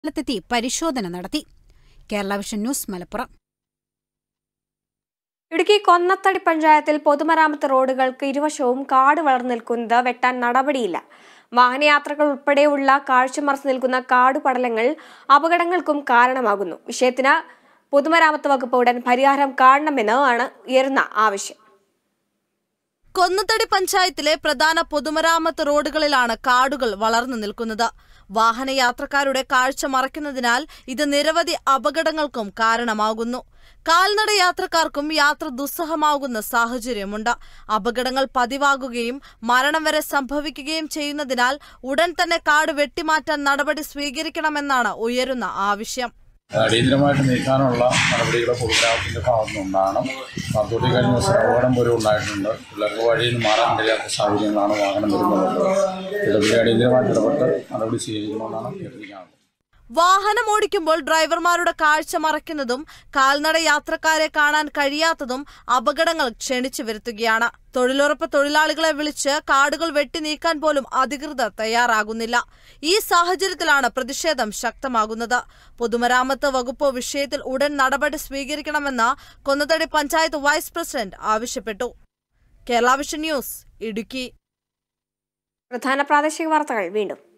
സ്ഥലത്തെത്തി പരിശോധന നടത്തി കേരള വിഷൻ ന്യൂസ് മലപ്പുറം ഇടുക്കി കൊന്നത്തടി പഞ്ചായത്തിൽ പൊതുമരാമത്ത് റോഡുകൾക്ക് ഇരുവശവും കാട് വളർന്നു നിൽക്കുന്നത് വെട്ടാൻ നടപടിയില്ല വാഹനയാത്രകൾ ഉൾപ്പെടെയുള്ള കാഴ്ചമറച്ചു നിൽക്കുന്ന കാടുപടലങ്ങൾ അപകടങ്ങൾക്കും കാരണമാകുന്നു വിഷയത്തിന് പൊതുമരാമത്ത് വകുപ്പ് ഉടൻ പരിഹാരം കാണണമെന്ന് ആണ് ഉയർന്ന ആവശ്യം കൊന്നത്തടി പഞ്ചായത്തിലെ പ്രധാന പൊതുമരാമത്ത് റോഡുകളിലാണ് കാടുകൾ വളർന്നു നിൽക്കുന്നത് വാഹനയാത്രക്കാരുടെ കാഴ്ച മറയ്ക്കുന്നതിനാൽ ഇത് നിരവധി അപകടങ്ങൾക്കും കാരണമാകുന്നു കാൽനട യാത്രക്കാർക്കും യാത്ര ദുസ്സഹമാകുന്ന സാഹചര്യമുണ്ട് അപകടങ്ങൾ പതിവാകുകയും മരണം വരെ സംഭവിക്കുകയും ചെയ്യുന്നതിനാൽ ഉടൻ തന്നെ കാട് വെട്ടിമാറ്റാൻ നടപടി സ്വീകരിക്കണമെന്നാണ് ഉയരുന്ന ആവശ്യം അടിയന്തരമായിട്ട് നീക്കാനുള്ള നടപടികൾ പൊതുഗ്രാമത്തിൻ്റെ ഭാഗത്തു നിന്നുണ്ടാകണം പാർത്തോട്ടി കഴിഞ്ഞ ദിവസം അപകടം പോലും ഉണ്ടായിട്ടുണ്ട് പിള്ളേർക്ക് വഴിയിൽ നിന്ന് മാറാൻ കഴിയാത്ത സാഹചര്യങ്ങളാണ് വാഹനം വരുന്നത് ഇടപെടി അടിയന്തരമായിട്ട് ഇടപെട്ട് നടപടി സ്വീകരിക്കണമെന്നാണ് അഭ്യർത്ഥിക്കാനുള്ളത് വാഹനം ഓടിക്കുമ്പോൾ ഡ്രൈവർമാരുടെ കാഴ്ച മറയ്ക്കുന്നതും കാൽനട യാത്രക്കാരെ കാണാൻ കഴിയാത്തതും അപകടങ്ങൾ ക്ഷണിച്ചു വരുത്തുകയാണ് തൊഴിലുറപ്പ് തൊഴിലാളികളെ വിളിച്ച് കാടുകൾ വെട്ടി നീക്കാൻ പോലും അധികൃതർ തയ്യാറാകുന്നില്ല ഈ സാഹചര്യത്തിലാണ് പ്രതിഷേധം ശക്തമാകുന്നത് പൊതുമരാമത്ത് വകുപ്പ് വിഷയത്തിൽ ഉടൻ നടപടി സ്വീകരിക്കണമെന്ന് കൊന്നത്തടി പഞ്ചായത്ത് വൈസ് പ്രസിഡന്റ് ആവശ്യപ്പെട്ടു കേരള വിഷൻ ന്യൂസ് ഇടുക്കി പ്രധാന പ്രാദേശിക വാർത്തകൾ വീണ്ടും